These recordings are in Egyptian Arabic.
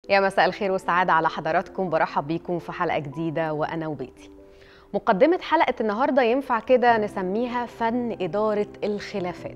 يا مساء الخير والسعادة على حضراتكم برحب بيكم في حلقة جديدة وأنا وبيتي مقدمة حلقة النهاردة ينفع كده نسميها فن إدارة الخلافات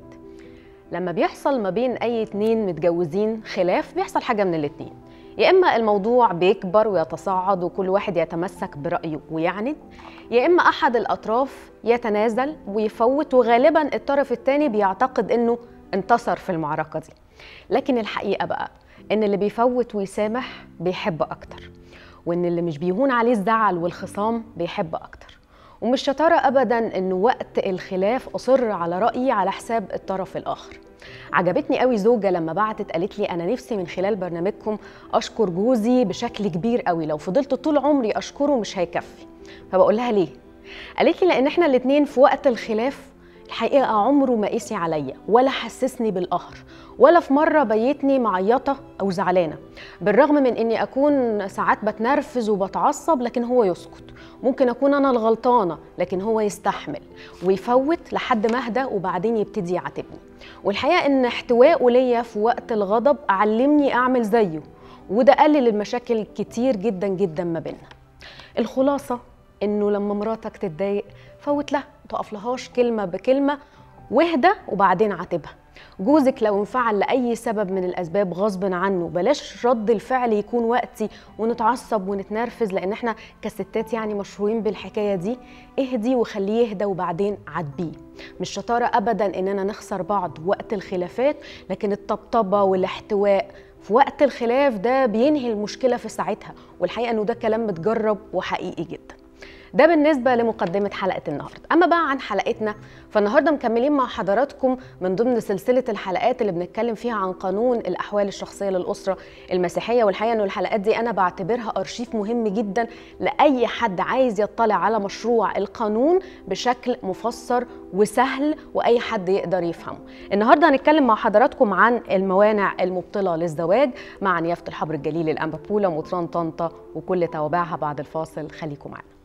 لما بيحصل ما بين أي اتنين متجوزين خلاف بيحصل حاجة من الاتنين يا إما الموضوع بيكبر ويتصاعد وكل واحد يتمسك برأيه ويعند يا إما أحد الأطراف يتنازل ويفوت وغالبا الطرف التاني بيعتقد إنه انتصر في المعركة دي لكن الحقيقة بقى إن اللي بيفوت ويسامح بيحب أكتر وإن اللي مش بيهون عليه الزعل والخصام بيحب أكتر ومش شطارة أبدا إن وقت الخلاف أصر على رأيي على حساب الطرف الآخر عجبتني قوي زوجة لما بعتت قالت لي أنا نفسي من خلال برنامجكم أشكر جوزي بشكل كبير قوي لو فضلت طول عمري أشكره مش هيكفي فبقول لها ليه؟ قالت لي لأن إحنا الاتنين في وقت الخلاف الحقيقة عمره ما قسي عليا ولا حسسني بالقهر ولا في مرة بيتني معيطة أو زعلانة بالرغم من إني أكون ساعات بتنرفز وبتعصب لكن هو يسكت ممكن أكون أنا الغلطانة لكن هو يستحمل ويفوت لحد ما أهدى وبعدين يبتدي يعاتبني والحقيقة إن احتوائه ليا في وقت الغضب علمني أعمل زيه وده قلل المشاكل كتير جدا جدا ما بيننا الخلاصة إنه لما مراتك تتضايق فوت لها تقف لهاش كلمة بكلمة واهدى وبعدين عاتبها جوزك لو انفعل لأي سبب من الأسباب غصب عنه بلاش رد الفعل يكون وقتي ونتعصب ونتنرفز لأن احنا كستات يعني مشهورين بالحكاية دي اهدي وخليه يهدى وبعدين عاتبيه مش شطارة أبدا إننا نخسر بعض وقت الخلافات لكن الطبطبة والاحتواء في وقت الخلاف ده بينهي المشكلة في ساعتها والحقيقة إنه ده كلام متجرب وحقيقي جدا ده بالنسبة لمقدمة حلقة النهاردة أما بقى عن حلقتنا فالنهاردة مكملين مع حضراتكم من ضمن سلسلة الحلقات اللي بنتكلم فيها عن قانون الأحوال الشخصية للأسرة المسيحية والحقيقة أنه الحلقات دي أنا بعتبرها أرشيف مهم جدا لأي حد عايز يطلع على مشروع القانون بشكل مفسر وسهل وأي حد يقدر يفهمه النهاردة هنتكلم مع حضراتكم عن الموانع المبطلة للزواج مع نيافة الحبر الجليل الأنبابولة مطران طنطا وكل توابعها بعد الفاصل خليكم معنا